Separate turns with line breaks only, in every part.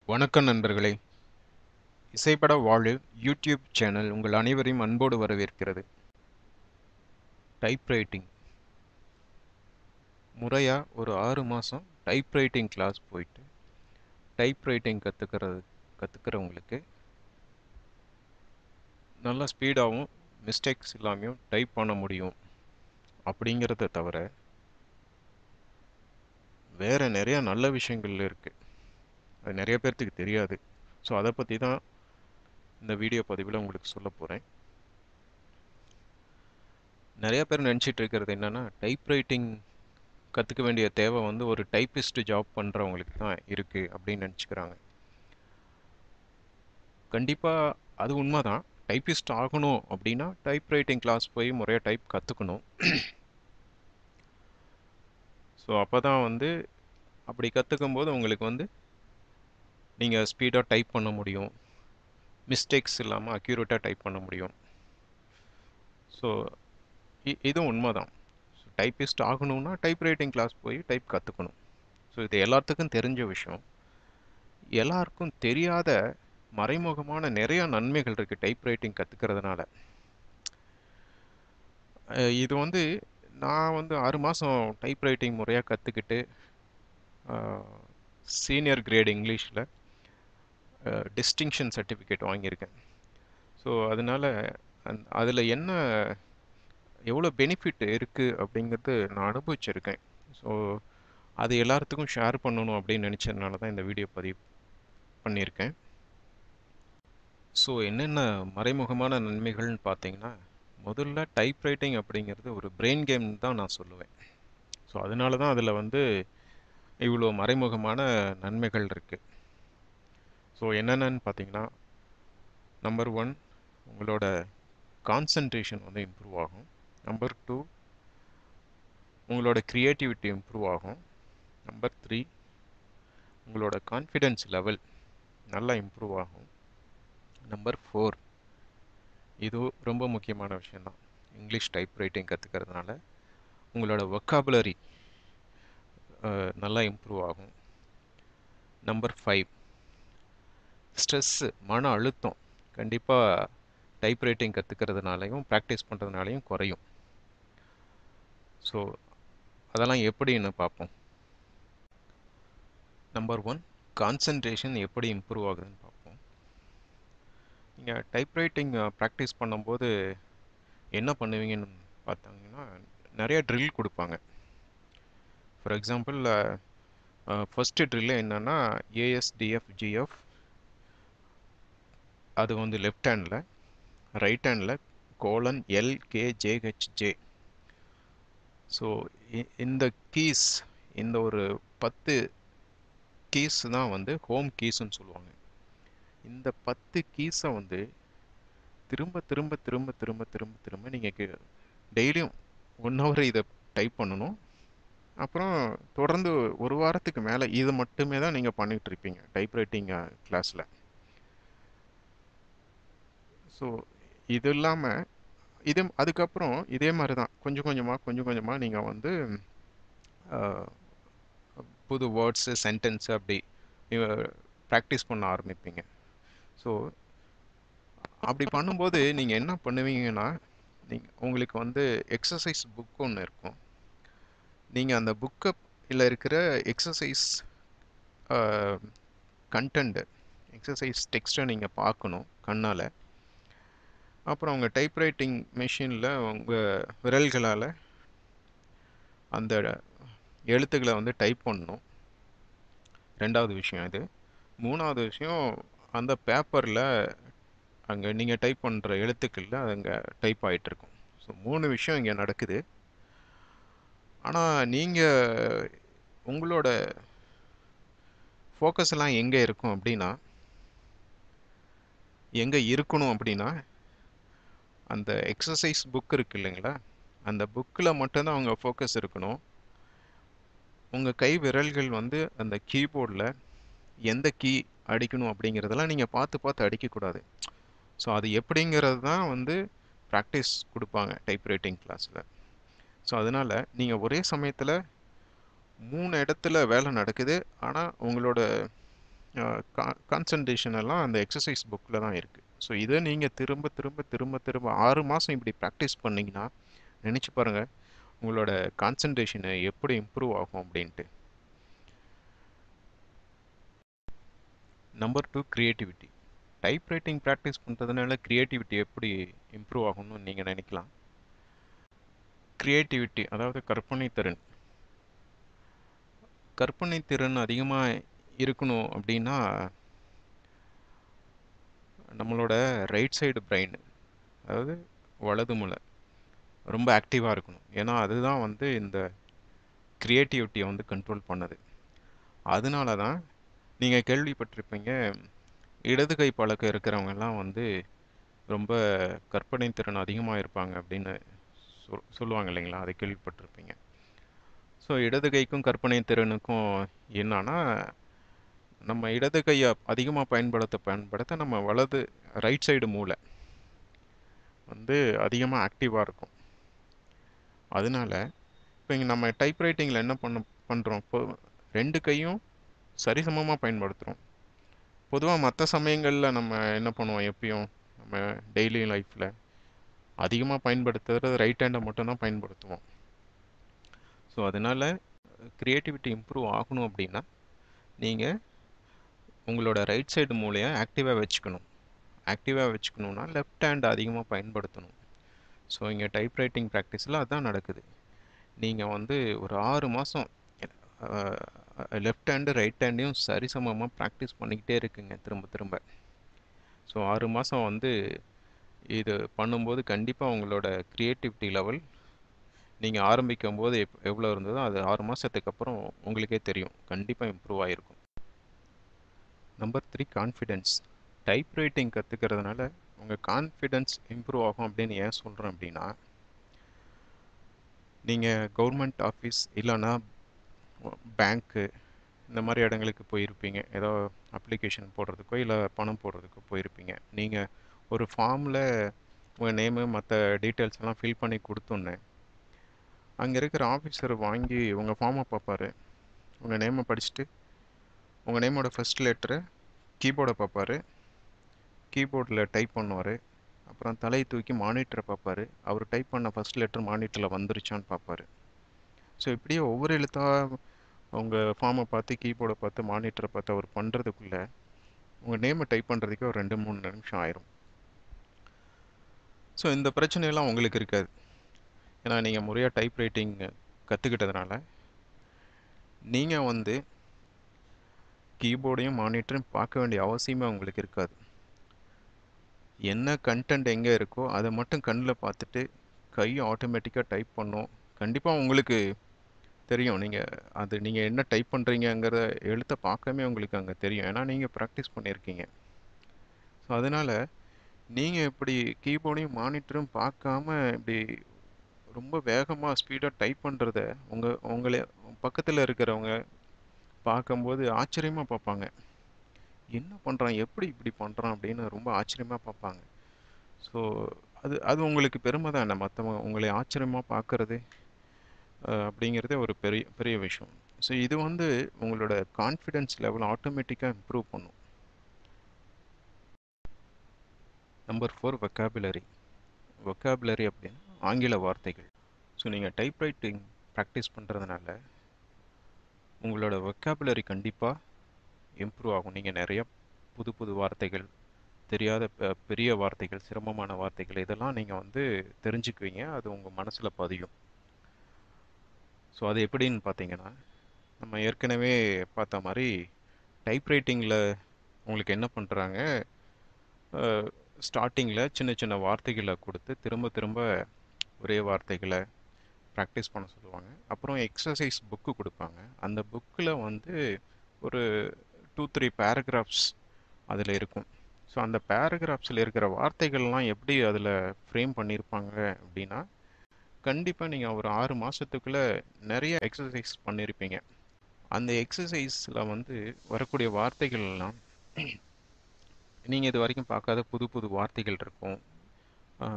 வணக்கம் நண்பர்களே இசைப்பட வாழு யூடியூப் சேனல் உங்கள் அனைவரையும் அன்போடு வரவேற்கிறது டைப் ரைட்டிங் முறையாக ஒரு ஆறு மாதம் டைப் ரைட்டிங் கிளாஸ் போயிட்டு டைப் ரைட்டிங் கற்றுக்கிறது கற்றுக்கிறவங்களுக்கு நல்ல ஸ்பீடாகவும் மிஸ்டேக்ஸ் இல்லாமையும் டைப் பண்ண முடியும் அப்படிங்கிறத தவிர வேறு நிறைய நல்ல விஷயங்கள் இருக்குது அது நிறைய பேர்த்துக்கு தெரியாது ஸோ அதை பற்றி தான் இந்த வீடியோ பதிவில் உங்களுக்கு சொல்ல போகிறேன் நிறைய பேர் நினச்சிட்டு இருக்கிறது என்னென்னா டைப் ரைட்டிங் கற்றுக்க வேண்டிய தேவை வந்து ஒரு டைப்பிஸ்ட் ஜாப் பண்ணுறவங்களுக்கு தான் இருக்குது அப்படின்னு நினச்சிக்கிறாங்க கண்டிப்பாக அது உண்மை தான் டைப்பிஸ்ட் ஆகணும் அப்படின்னா டைப் ரைட்டிங் கிளாஸ் போய் முறையாக டைப் கற்றுக்கணும் ஸோ அப்போ தான் வந்து அப்படி கற்றுக்கும் போது உங்களுக்கு வந்து நீங்கள் ஸ்பீடாக டைப் பண்ண முடியும் மிஸ்டேக்ஸ் இல்லாமல் அக்யூரேட்டாக டைப் பண்ண முடியும் ஸோ இதுவும் உண்மை தான் ஸோ டைப்பிஸ்ட் ஆகணும்னா டைப் ரைட்டிங் கிளாஸ் போய் டைப் கற்றுக்கணும் ஸோ இது எல்லாத்துக்கும் தெரிஞ்ச விஷயம் எல்லாருக்கும் தெரியாத மறைமுகமான நிறைய நன்மைகள் இருக்குது டைப் ரைட்டிங் கற்றுக்கிறதுனால இது வந்து நான் வந்து ஆறு மாதம் டைப் ரைட்டிங் முறையாக கற்றுக்கிட்டு சீனியர் கிரேட் இங்கிலீஷில் டிஸ்டிங்ஷன் சர்டிஃபிகேட் வாங்கியிருக்கேன் ஸோ அதனால் அந் அதில் என்ன எவ்வளோ பெனிஃபிட் இருக்குது அப்படிங்கிறது நான் அனுபவிச்சிருக்கேன் ஸோ அது எல்லாத்துக்கும் ஷேர் பண்ணணும் அப்படின்னு நினச்சதுனால தான் இந்த வீடியோ பதிவு பண்ணியிருக்கேன் ஸோ என்னென்ன மறைமுகமான நன்மைகள்னு பார்த்தீங்கன்னா முதல்ல டைப் ரைட்டிங் அப்படிங்கிறது ஒரு பிரெயின் கேம் தான் நான் சொல்லுவேன் ஸோ அதனால தான் அதில் வந்து இவ்வளோ மறைமுகமான நன்மைகள் இருக்குது ஸோ என்னென்னு பார்த்தீங்கன்னா நம்பர் ஒன் உங்களோட கான்சன்ட்ரேஷன் வந்து இம்ப்ரூவ் ஆகும் நம்பர் டூ உங்களோட க்ரியேட்டிவிட்டி இம்ப்ரூவ் ஆகும் நம்பர் த்ரீ உங்களோட கான்ஃபிடென்ஸ் லெவல் நல்லா இம்ப்ரூவ் ஆகும் நம்பர் ஃபோர் இது ரொம்ப முக்கியமான விஷயந்தான் இங்கிலீஷ் டைப் ரைட்டிங் கற்றுக்கிறதுனால உங்களோட ஒக்காபுலரி நல்லா இம்ப்ரூவ் ஆகும் நம்பர் ஃபைவ் ஸ்ட்ரெஸ்ஸு மன அழுத்தம் கண்டிப்பாக டைப் ரைட்டிங் கற்றுக்கிறதுனாலையும் ப்ராக்டிஸ் பண்ணுறதுனாலையும் குறையும் ஸோ அதெல்லாம் எப்படின்னு பார்ப்போம் நம்பர் ஒன் கான்சன்ட்ரேஷன் எப்படி இம்ப்ரூவ் ஆகுதுன்னு பார்ப்போம் நீங்கள் டைப் ரைட்டிங் ப்ராக்டிஸ் பண்ணும்போது என்ன பண்ணுவீங்கன்னு பார்த்தாங்கன்னா நிறைய ட்ரில் கொடுப்பாங்க ஃபார் எக்ஸாம்பிள் ஃபஸ்ட்டு ட்ரில்லு என்னென்னா ஏஎஸ்டிஎஃப் ஜிஎஃப் அது வந்து லெஃப்ட் ஹேண்டில் ரைட் ஹேண்டில் colon L K JH J so இந்த கீஸ் இந்த ஒரு பத்து கீஸ் தான் வந்து ஹோம் கீஸ்ன்னு சொல்லுவாங்க இந்த பத்து கீஸை வந்து திரும்ப திரும்ப திரும்ப திரும்ப திரும்ப திரும்ப நீங்கள் டெய்லியும் ஒன் ஹவர் இதை டைப் பண்ணணும் அப்புறம் தொடர்ந்து ஒரு வாரத்துக்கு மேலே இது மட்டுமே தான் நீங்கள் பண்ணிகிட்டு இருப்பீங்க டைப் ரைட்டிங் கிளாஸில் ஸோ இது இல்லாமல் இது அதுக்கப்புறம் இதே மாதிரி தான் கொஞ்சம் கொஞ்சமாக கொஞ்சம் கொஞ்சமாக நீங்கள் வந்து புது வேர்ட்ஸு சென்டென்ஸு அப்படி ப்ராக்டிஸ் பண்ண ஆரம்பிப்பீங்க ஸோ அப்படி பண்ணும்போது நீங்கள் என்ன பண்ணுவீங்கன்னா நீங்கள் உங்களுக்கு வந்து எக்ஸசைஸ் புக் ஒன்று இருக்கும் நீங்கள் அந்த புக்கில் இருக்கிற எக்ஸசைஸ் கண்டென்ட்டு எக்ஸசைஸ் டெக்ஸ்ட்டை நீங்கள் பார்க்கணும் கண்ணால் அப்புறம் உங்கள் டைப் ரைட்டிங் மிஷினில் உங்கள் விரல்களால் அந்த எழுத்துக்களை வந்து டைப் பண்ணணும் ரெண்டாவது விஷயம் இது மூணாவது விஷயம் அந்த பேப்பரில் அங்கே நீங்கள் டைப் பண்ணுற எழுத்துக்களில் அங்கே டைப் ஆகிட்டுருக்கும் ஸோ மூணு விஷயம் இங்கே நடக்குது ஆனால் நீங்கள் உங்களோட ஃபோக்கஸ் எல்லாம் எங்கே இருக்கும் அப்படின்னா எங்கே இருக்கணும் அப்படின்னா அந்த எக்ஸசைஸ் புக் இருக்கு இல்லைங்களா அந்த புக்கில் மட்டும்தான் அவங்க ஃபோக்கஸ் இருக்கணும் உங்கள் கை விரல்கள் வந்து அந்த கீபோர்டில் எந்த கீ அடிக்கணும் அப்படிங்கிறதெல்லாம் நீங்கள் பார்த்து பார்த்து அடிக்கக்கூடாது ஸோ அது எப்படிங்கிறது தான் வந்து ப்ராக்டிஸ் கொடுப்பாங்க டைப் ரைட்டிங் கிளாஸில் ஸோ அதனால் நீங்கள் ஒரே சமயத்தில் மூணு இடத்துல வேலை நடக்குது ஆனால் உங்களோட கான்சன்ட்ரேஷன் எல்லாம் அந்த எக்ஸசைஸ் புக்கில் தான் இருக்குது ஸோ இதை நீங்கள் திரும்ப திரும்ப திரும்ப திரும்ப ஆறு மாதம் இப்படி ப்ராக்டிஸ் பண்ணிங்கன்னா நினச்சி பாருங்கள் உங்களோட கான்சன்ட்ரேஷனை எப்படி இம்ப்ரூவ் ஆகும் அப்படின்ட்டு number two creativity typewriting practice பண்ணுறதுனால க்ரியேட்டிவிட்டி எப்படி இம்ப்ரூவ் ஆகும்னு நீங்கள் நினைக்கலாம் க்ரியேட்டிவிட்டி அதாவது கற்பனை திறன் கற்பனை திறன் அதிகமாக இருக்கணும் அப்படின்னா நம்மளோட ரைட் சைடு பிரெயின் அதாவது வலது மூளை ரொம்ப ஆக்டிவாக இருக்கணும் ஏன்னா அதுதான் வந்து இந்த க்ரியேட்டிவிட்டியை வந்து கண்ட்ரோல் பண்ணுது அதனால தான் நீங்கள் கேள்விப்பட்டிருப்பீங்க இடது கை பழக்கம் இருக்கிறவங்கெல்லாம் வந்து ரொம்ப கற்பனை திறன் அதிகமாக இருப்பாங்க அப்படின்னு சொல் சொல்லுவாங்க இல்லைங்களா அதை கேள்விப்பட்டிருப்பீங்க ஸோ இடது கைக்கும் கற்பனை திறனுக்கும் என்னன்னா நம்ம இடது கையை அதிகமாக பயன்படுத்த பயன்படுத்த நம்ம வலது ரைட் சைடு மூளை வந்து அதிகமாக ஆக்டிவாக இருக்கும் அதனால இப்போ இங்கே நம்ம டைப் ரைட்டிங்கில் என்ன பண்ண பண்ணுறோம் இப்போ ரெண்டு கையும் சரிசமமாக பயன்படுத்துகிறோம் பொதுவாக மற்ற சமயங்களில் நம்ம என்ன பண்ணுவோம் எப்பயும் நம்ம டெய்லி லைஃப்பில் அதிகமாக பயன்படுத்துறது ரைட் ஹேண்டை மட்டும்தான் பயன்படுத்துவோம் ஸோ அதனால் க்ரியேட்டிவிட்டி இம்ப்ரூவ் ஆகணும் அப்படின்னா நீங்கள் உங்களோட ரைட் சைடு மூலையை ஆக்டிவாக வச்சுக்கணும் ஆக்டிவாக வச்சுக்கணுன்னா லெஃப்ட் ஹேண்ட் அதிகமாக பயன்படுத்தணும் ஸோ இங்கே டைப் ரைட்டிங் ப்ராக்டிஸில் அதுதான் நடக்குது நீங்கள் வந்து ஒரு ஆறு மாதம் லெஃப்ட் ஹேண்டு ரைட் ஹேண்டையும் சரிசமமாக ப்ராக்டிஸ் பண்ணிக்கிட்டே இருக்குங்க திரும்ப திரும்ப ஸோ ஆறு மாதம் வந்து இது பண்ணும்போது கண்டிப்பாக உங்களோட க்ரியேட்டிவிட்டி லெவல் நீங்கள் ஆரம்பிக்கும் போது எப் எவ்வளோ இருந்ததோ அது ஆறு மாதத்துக்கு அப்புறம் உங்களுக்கே தெரியும் கண்டிப்பாக இம்ப்ரூவ் ஆகிருக்கும் number three confidence typewriting கற்றுக்கிறதுனால உங்கள் கான்ஃபிடென்ஸ் இம்ப்ரூவ் ஆகும் அப்படின்னு ஏன் சொல்கிறேன் அப்படின்னா நீங்கள் கவர்மெண்ட் ஆஃபீஸ் இல்லைன்னா பேங்க்கு இந்த மாதிரி இடங்களுக்கு போயிருப்பீங்க ஏதோ அப்ளிகேஷன் போடுறதுக்கோ இல்லை பணம் போடுறதுக்கோ போயிருப்பீங்க நீங்கள் ஒரு ஃபார்மில் உங்கள் நேமு மற்ற டீட்டெயில்ஸ் எல்லாம் ஃபில் பண்ணி கொடுத்தோன்னே அங்கே இருக்கிற ஆஃபீஸர் வாங்கி உங்கள் ஃபார்மை பார்ப்பாரு உங்கள் நேமை படிச்சுட்டு உங்கள் நேமோட ஃபஸ்ட் லெட்டரை கீபோர்டை பார்ப்பாரு கீபோர்டில் டைப் பண்ணுவார் அப்புறம் தலையை தூக்கி மானிட்டரை பார்ப்பாரு அவர் டைப் பண்ண ஃபஸ்ட் லெட்டர் மானிட்டரில் வந்துருச்சான்னு பார்ப்பாரு ஸோ இப்படியே ஒவ்வொரு எழுத்தாக உங்கள் ஃபார்மை பார்த்து கீபோர்டை பார்த்து மானிட்டரை பார்த்து அவர் பண்ணுறதுக்குள்ளே உங்கள் நேமை டைப் பண்ணுறதுக்கே ஒரு ரெண்டு மூணு நிமிஷம் ஆயிரும் ஸோ இந்த பிரச்சனையெல்லாம் உங்களுக்கு இருக்காது ஏன்னா நீங்கள் முறையாக டைப் ரைட்டிங் கற்றுக்கிட்டதுனால நீங்கள் வந்து கீபோர்டையும் மானிட்டரையும் பார்க்க வேண்டிய அவசியமே உங்களுக்கு இருக்காது என்ன கண்டென்ட் எங்கே இருக்கோ அதை மட்டும் கண்ணில் பார்த்துட்டு கை ஆட்டோமேட்டிக்காக டைப் பண்ணும் கண்டிப்பாக உங்களுக்கு தெரியும் நீங்கள் அது நீங்கள் என்ன டைப் பண்ணுறீங்கங்கிற எழுத்தை பார்க்கவே உங்களுக்கு அங்கே தெரியும் ஏன்னா நீங்கள் ப்ராக்டிஸ் பண்ணியிருக்கீங்க ஸோ அதனால் நீங்கள் இப்படி கீபோர்டையும் மானிட்டரும் பார்க்காம இப்படி ரொம்ப வேகமாக ஸ்பீடாக டைப் பண்ணுறத உங்கள் உங்களை பக்கத்தில் இருக்கிறவங்க பார்க்கும்போது ஆச்சரியமாக பார்ப்பாங்க என்ன பண்ணுறான் எப்படி இப்படி பண்ணுறான் அப்படின்னு ரொம்ப ஆச்சரியமாக பார்ப்பாங்க ஸோ அது அது உங்களுக்கு பெருமை தான் மற்றவங்க உங்களை ஆச்சரியமாக பார்க்குறது அப்படிங்கிறதே ஒரு பெரிய பெரிய விஷயம் ஸோ இது வந்து உங்களோட கான்ஃபிடென்ஸ் லெவல் ஆட்டோமேட்டிக்காக இம்ப்ரூவ் பண்ணும் நம்பர் ஃபோர் வெக்காபுலரி வெக்காபுலரி அப்படின்னு ஆங்கில வார்த்தைகள் ஸோ நீங்கள் டைப் ரைட்டிங் ப்ராக்டிஸ் பண்ணுறதுனால உங்களோட வெக்காபுலரி கண்டிப்பாக இம்ப்ரூவ் ஆகும் நீங்கள் நிறைய புது புது வார்த்தைகள் தெரியாத பெரிய வார்த்தைகள் சிரமமான வார்த்தைகள் இதெல்லாம் நீங்கள் வந்து தெரிஞ்சுக்குவீங்க அது உங்கள் மனசில் பதியும் ஸோ அது எப்படின்னு பார்த்தீங்கன்னா நம்ம ஏற்கனவே பார்த்த மாதிரி டைப் ரைட்டிங்கில் உங்களுக்கு என்ன பண்ணுறாங்க ஸ்டார்டிங்கில் சின்ன சின்ன வார்த்தைகளை கொடுத்து திரும்ப திரும்ப ஒரே வார்த்தைகளை ப்ராக்டிஸ் பண்ண சொல்லுவாங்க அப்புறம் எக்ஸசைஸ் புக்கு கொடுப்பாங்க அந்த புக்கில் வந்து ஒரு டூ த்ரீ பேராகிராஃப்ஸ் அதில் இருக்கும் ஸோ அந்த பேராகிராஃப்ஸில் இருக்கிற வார்த்தைகள்லாம் எப்படி அதில் ஃப்ரேம் பண்ணியிருப்பாங்க அப்படின்னா கண்டிப்பாக நீங்கள் ஒரு ஆறு மாதத்துக்குள்ளே நிறைய எக்ஸசைஸ் பண்ணியிருப்பீங்க அந்த எக்ஸசைஸில் வந்து வரக்கூடிய வார்த்தைகள்லாம் நீங்கள் இது வரைக்கும் பார்க்காத புது புது வார்த்தைகள் இருக்கும்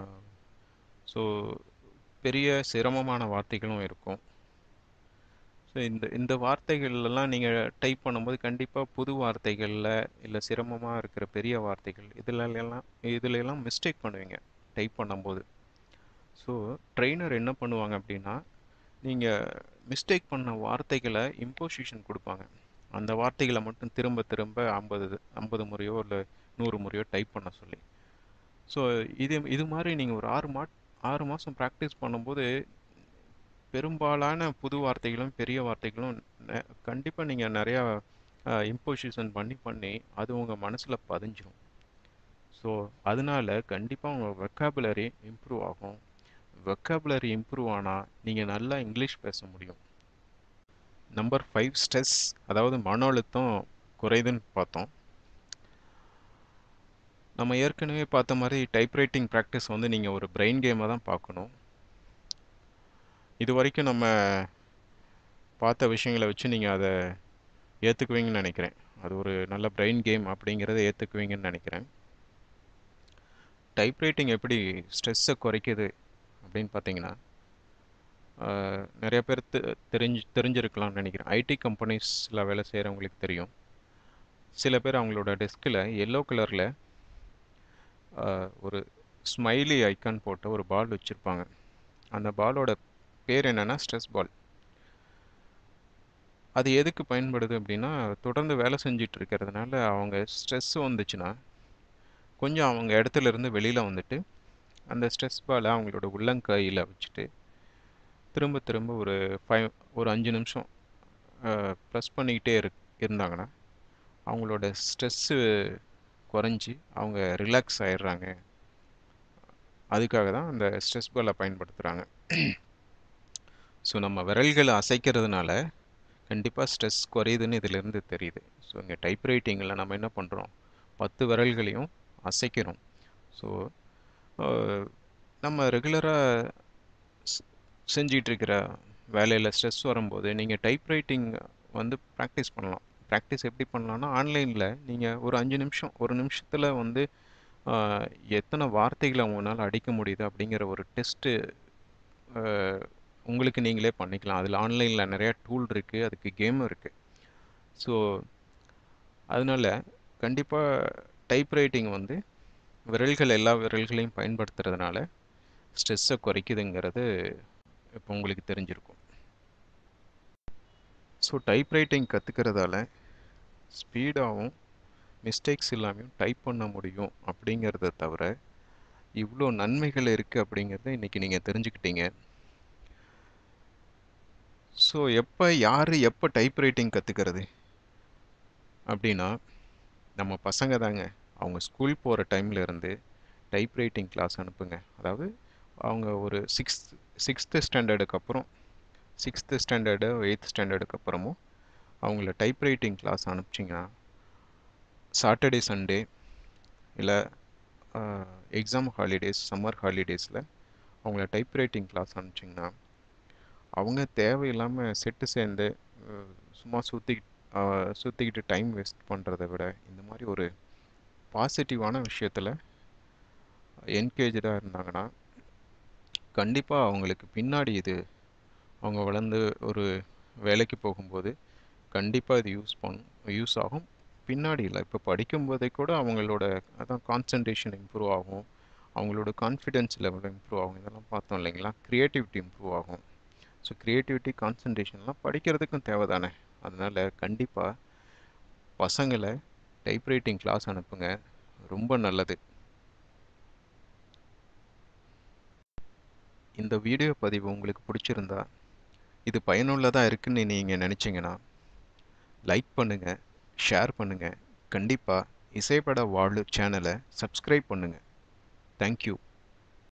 ஸோ பெரிய சிரமமான வார்த்தைகளும் இருக்கும் ஸோ இந்த இந்த வார்த்தைகள்லாம் நீங்கள் டைப் பண்ணும்போது கண்டிப்பாக புது வார்த்தைகளில் இல்லை சிரமமாக இருக்கிற பெரிய வார்த்தைகள் இதில் எல்லாம் இதுல எல்லாம் மிஸ்டேக் பண்ணுவீங்க டைப் பண்ணும்போது ஸோ ட்ரெயினர் என்ன பண்ணுவாங்க அப்படின்னா நீங்கள் மிஸ்டேக் பண்ண வார்த்தைகளை இம்போசிஷன் கொடுப்பாங்க அந்த வார்த்தைகளை மட்டும் திரும்ப திரும்ப ஐம்பது ஐம்பது முறையோ இல்லை நூறு முறையோ டைப் பண்ண சொல்லி ஸோ இது இது மாதிரி நீங்கள் ஒரு ஆறு மா ஆறு மாதம் ப்ராக்டிஸ் பண்ணும்போது பெரும்பாலான புது வார்த்தைகளும் பெரிய வார்த்தைகளும் கண்டிப்பாக நீங்கள் நிறையா இம்போசிஷன் பண்ணி பண்ணி அது உங்கள் மனசில் பதிஞ்சிடும் ஸோ அதனால கண்டிப்பாக உங்கள் வெக்காபுலரி இம்ப்ரூவ் ஆகும் வெக்காபுலரி இம்ப்ரூவ் ஆனால் நீங்கள் நல்லா இங்கிலீஷ் பேச முடியும் நம்பர் ஃபைவ் ஸ்ட்ரெஸ் அதாவது மன அழுத்தம் குறையுதுன்னு பார்த்தோம் நம்ம ஏற்கனவே பார்த்த மாதிரி டைப்ரைட்டிங் ப்ராக்டிஸ் வந்து நீங்கள் ஒரு பிரெயின் கேமாக தான் பார்க்கணும் இது வரைக்கும் நம்ம பார்த்த விஷயங்களை வச்சு நீங்கள் அதை ஏற்றுக்குவீங்கன்னு நினைக்கிறேன் அது ஒரு நல்ல பிரெயின் கேம் அப்படிங்கிறத ஏற்றுக்குவீங்கன்னு நினைக்கிறேன் டைப்ரைட்டிங் எப்படி ஸ்ட்ரெஸ்ஸை குறைக்குது அப்படின்னு பார்த்தீங்கன்னா நிறைய பேர் தெரிஞ்சு தெரிஞ்சிருக்கலாம்னு நினைக்கிறேன் ஐடி கம்பெனிஸில் வேலை செய்கிறவங்களுக்கு தெரியும் சில பேர் அவங்களோட டெஸ்கில் எல்லோ கலரில் ஒரு ஸ்மைலி ஐக்கான் போட்ட ஒரு பால் வச்சுருப்பாங்க அந்த பாலோட பேர் என்னென்னா ஸ்ட்ரெஸ் பால் அது எதுக்கு பயன்படுது அப்படின்னா தொடர்ந்து வேலை செஞ்சிட்டு இருக்கிறதுனால அவங்க ஸ்ட்ரெஸ் வந்துச்சுன்னா கொஞ்சம் அவங்க இடத்துல இருந்து வெளியில் வந்துட்டு அந்த ஸ்ட்ரெஸ் பாலை அவங்களோட உள்ளங்கையில் வச்சுட்டு திரும்ப திரும்ப ஒரு ஃபைவ் ஒரு அஞ்சு நிமிஷம் ப்ரெஸ் பண்ணிக்கிட்டே இரு இருந்தாங்கன்னா அவங்களோட ஸ்ட்ரெஸ்ஸு குறைஞ்சி அவங்க ரிலாக்ஸ் ஆயிடுறாங்க அதுக்காக தான் அந்த ஸ்ட்ரெஸ் பாலை பயன்படுத்துகிறாங்க ஸோ நம்ம விரல்களை அசைக்கிறதுனால கண்டிப்பாக ஸ்ட்ரெஸ் குறையுதுன்னு இதிலிருந்து தெரியுது ஸோ இங்கே டைப் ரைட்டிங்கில் நம்ம என்ன பண்ணுறோம் பத்து விரல்களையும் அசைக்கிறோம் ஸோ நம்ம ரெகுலராக செஞ்சிகிட்ருக்கிற வேலையில் ஸ்ட்ரெஸ் வரும்போது நீங்கள் டைப் ரைட்டிங் வந்து ப்ராக்டிஸ் பண்ணலாம் ப்ராக்டிஸ் எப்படி பண்ணலான்னா ஆன்லைனில் நீங்கள் ஒரு அஞ்சு நிமிஷம் ஒரு நிமிஷத்தில் வந்து எத்தனை வார்த்தைகளை உங்களால் அடிக்க முடியுது அப்படிங்கிற ஒரு டெஸ்ட்டு உங்களுக்கு நீங்களே பண்ணிக்கலாம் அதில் ஆன்லைனில் நிறையா டூல் இருக்குது அதுக்கு கேமும் இருக்குது ஸோ அதனால் கண்டிப்பாக டைப் ரைட்டிங் வந்து விரல்கள் எல்லா விரல்களையும் பயன்படுத்துறதுனால ஸ்ட்ரெஸ்ஸை குறைக்குதுங்கிறது இப்போ உங்களுக்கு தெரிஞ்சிருக்கும் ஸோ டைப் ரைட்டிங் கற்றுக்கிறதால ஸ்பீடாகவும் மிஸ்டேக்ஸ் இல்லாமையும் டைப் பண்ண முடியும் அப்படிங்கிறத தவிர இவ்வளோ நன்மைகள் இருக்குது அப்படிங்கிறத இன்றைக்கி நீங்கள் தெரிஞ்சுக்கிட்டீங்க ஸோ எப்போ யார் எப்போ டைப் ரைட்டிங் கற்றுக்கிறது அப்படின்னா நம்ம பசங்க தாங்க அவங்க ஸ்கூல் போகிற டைமில் இருந்து டைப் ரைட்டிங் கிளாஸ் அனுப்புங்க அதாவது அவங்க ஒரு சிக்ஸ்த் சிக்ஸ்த்து ஸ்டாண்டர்டுக்கு அப்புறம் சிக்ஸ்த்து ஸ்டாண்டர்டு எயித் ஸ்டாண்டர்டுக்கு அப்புறமும் அவங்கள டைப் ரைட்டிங் கிளாஸ் அனுப்பிச்சிங்கன்னா சாட்டர்டே சண்டே இல்லை எக்ஸாம் ஹாலிடேஸ் சம்மர் ஹாலிடேஸில் அவங்கள டைப் ரைட்டிங் கிளாஸ் அனுப்பிச்சிங்கன்னா அவங்க தேவையில்லாமல் செட்டு சேர்ந்து சும்மா சுற்றி சுற்றிக்கிட்டு டைம் வேஸ்ட் பண்ணுறத விட இந்த மாதிரி ஒரு பாசிட்டிவான விஷயத்தில் என்கேஜாக இருந்தாங்கன்னா கண்டிப்பாக அவங்களுக்கு பின்னாடி இது அவங்க வளர்ந்து ஒரு வேலைக்கு போகும்போது கண்டிப்பாக இது யூஸ் பண்ணும் யூஸ் ஆகும் பின்னாடி இல்லை இப்போ படிக்கும்போதே கூட அவங்களோட அதான் கான்சன்ட்ரேஷன் இம்ப்ரூவ் ஆகும் அவங்களோட கான்ஃபிடென்ஸ் லெவல் இம்ப்ரூவ் ஆகும் இதெல்லாம் பார்த்தோம் இல்லைங்களா க்ரியேட்டிவிட்டி இம்ப்ரூவ் ஆகும் ஸோ க்ரியேட்டிவிட்டி கான்சன்ட்ரேஷன்லாம் படிக்கிறதுக்கும் தேவை தானே அதனால் கண்டிப்பாக பசங்களை டைப்ரைட்டிங் கிளாஸ் அனுப்புங்க ரொம்ப நல்லது இந்த வீடியோ பதிவு உங்களுக்கு பிடிச்சிருந்தா இது பயனுள்ளதாக இருக்குன்னு நீங்கள் நினச்சிங்கன்னா லைக் பண்ணுங்கள் ஷேர் பண்ணுங்கள் கண்டிப்பாக இசைப்பட வாழ் சேனலை சப்ஸ்கிரைப் பண்ணுங்கள் தேங்க்யூ